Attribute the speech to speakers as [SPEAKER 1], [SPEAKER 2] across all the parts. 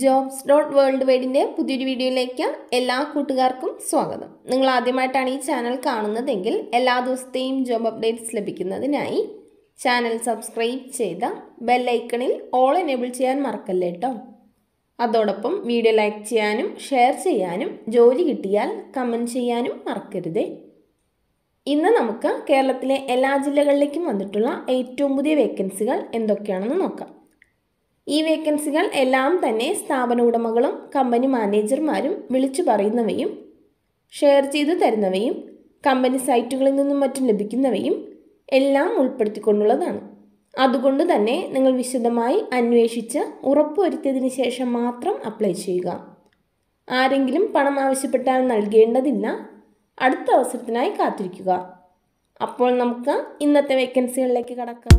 [SPEAKER 1] jobs dot world വൈഡിൻ്റെ പുതിയൊരു വീഡിയോയിലേക്ക് എല്ലാ കൂട്ടുകാർക്കും സ്വാഗതം നിങ്ങൾ ആദ്യമായിട്ടാണ് ഈ ചാനൽ കാണുന്നതെങ്കിൽ എല്ലാ ദിവസത്തെയും ജോബ് അപ്ഡേറ്റ്സ് ലഭിക്കുന്നതിനായി ചാനൽ സബ്സ്ക്രൈബ് ചെയ്ത ബെല്ലൈക്കണിൽ ഓൾ എനേബിൾ ചെയ്യാൻ മറക്കല്ലേ കേട്ടോ അതോടൊപ്പം വീഡിയോ ലൈക്ക് ചെയ്യാനും ഷെയർ ചെയ്യാനും ജോലി കിട്ടിയാൽ കമൻറ്റ് ചെയ്യാനും മറക്കരുതേ ഇന്ന് നമുക്ക് കേരളത്തിലെ എല്ലാ ജില്ലകളിലേക്കും വന്നിട്ടുള്ള ഏറ്റവും പുതിയ വേക്കൻസികൾ എന്തൊക്കെയാണെന്ന് നോക്കാം ഈ വേക്കൻസികൾ എല്ലാം തന്നെ സ്ഥാപന ഉടമകളും കമ്പനി മാനേജർമാരും വിളിച്ചു പറയുന്നവയും ഷെയർ ചെയ്തു തരുന്നവയും കമ്പനി സൈറ്റുകളിൽ നിന്നും മറ്റും ലഭിക്കുന്നവയും എല്ലാം ഉൾപ്പെടുത്തിക്കൊണ്ടുള്ളതാണ് അതുകൊണ്ട് തന്നെ നിങ്ങൾ വിശദമായി അന്വേഷിച്ച് ഉറപ്പുവരുത്തിയതിന് ശേഷം മാത്രം അപ്ലൈ ചെയ്യുക ആരെങ്കിലും പണം ആവശ്യപ്പെട്ടാൽ നൽകേണ്ടതില്ല അടുത്ത അവസരത്തിനായി കാത്തിരിക്കുക അപ്പോൾ നമുക്ക് ഇന്നത്തെ വേക്കൻസികളിലേക്ക് കടക്കാം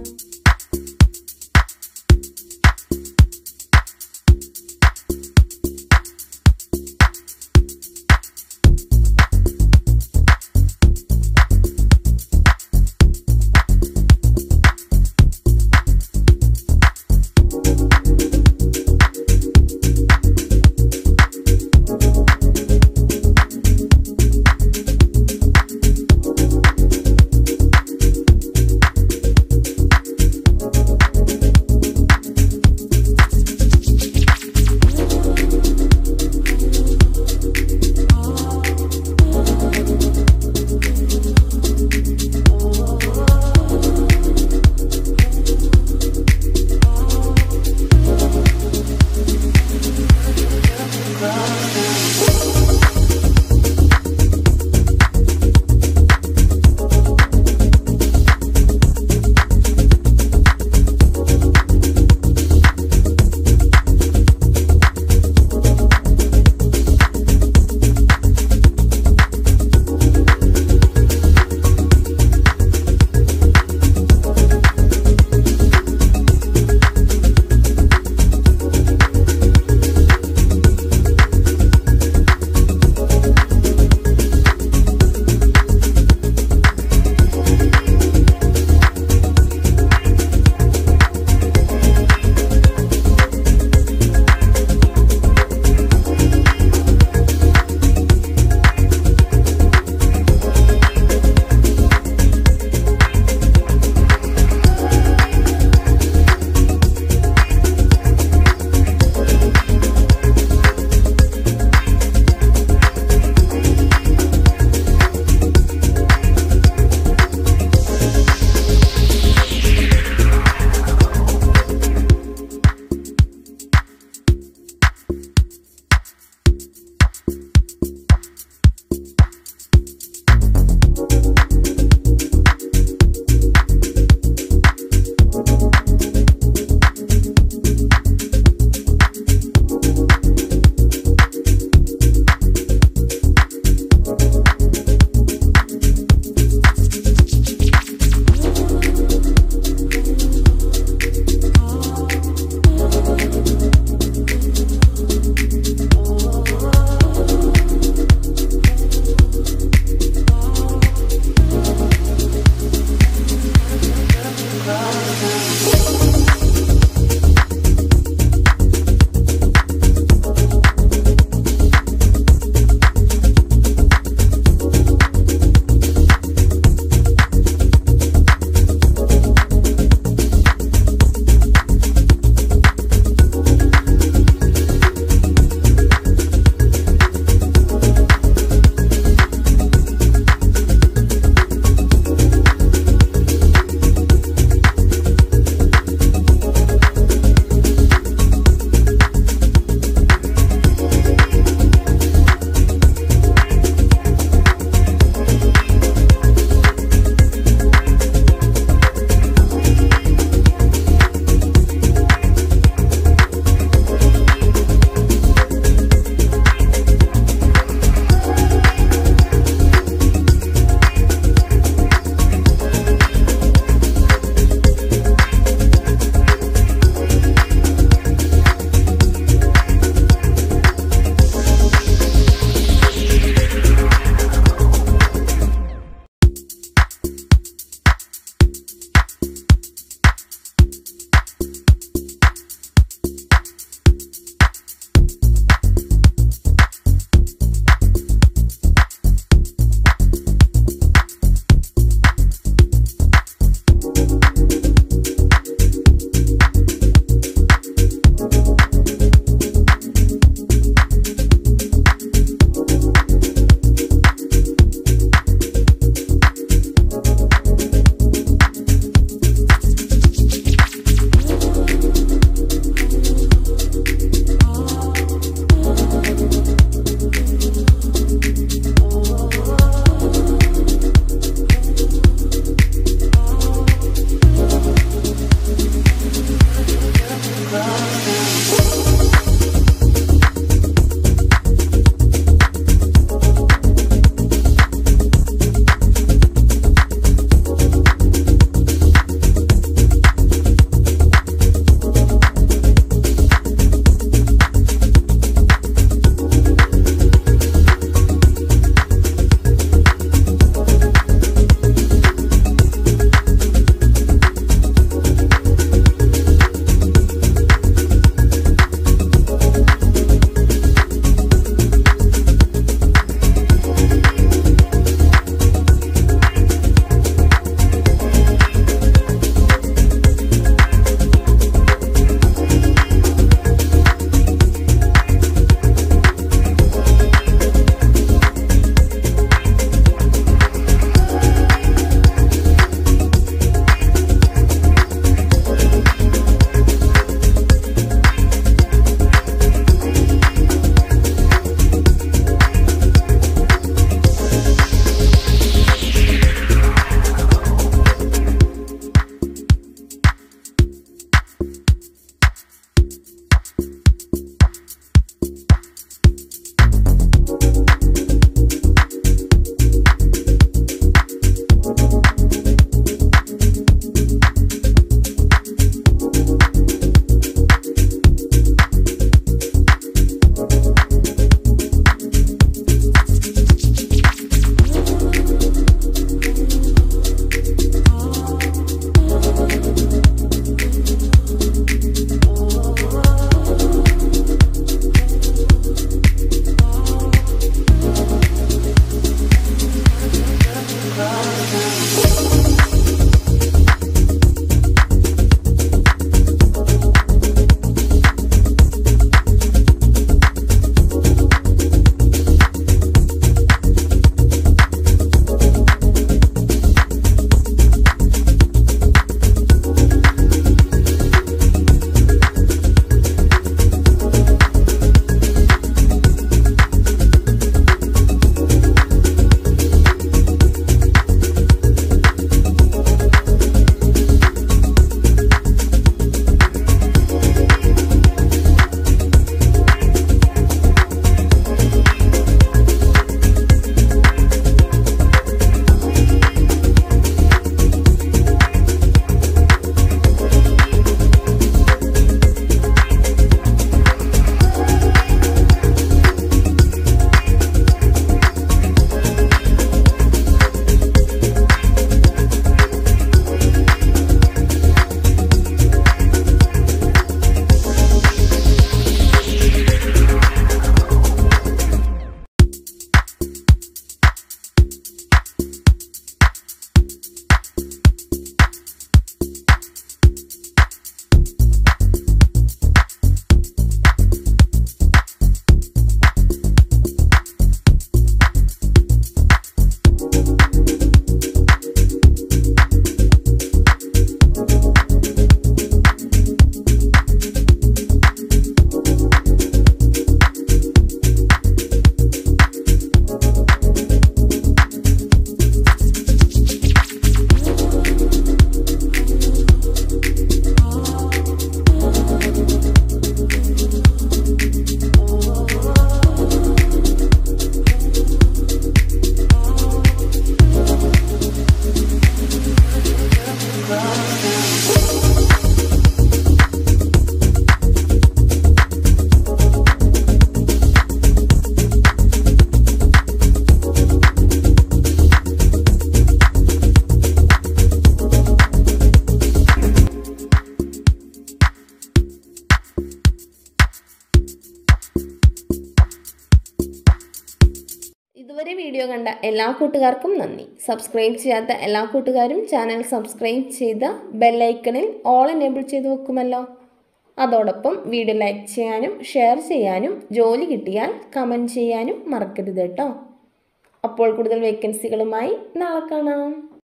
[SPEAKER 1] വീഡിയോ കണ്ട എല്ലാ കൂട്ടുകാർക്കും നന്ദി സബ്സ്ക്രൈബ് ചെയ്യാത്ത എല്ലാ കൂട്ടുകാരും ചാനൽ സബ്സ്ക്രൈബ് ചെയ്ത് ബെല്ലൈക്കണിൽ ഓൾ എനേബിൾ ചെയ്ത് വെക്കുമല്ലോ അതോടൊപ്പം വീഡിയോ ലൈക്ക് ചെയ്യാനും ഷെയർ ചെയ്യാനും ജോലി കിട്ടിയാൽ കമൻറ്റ് ചെയ്യാനും മറക്കരുത് കേട്ടോ അപ്പോൾ കൂടുതൽ വേക്കൻസികളുമായി നാളെ കാണാം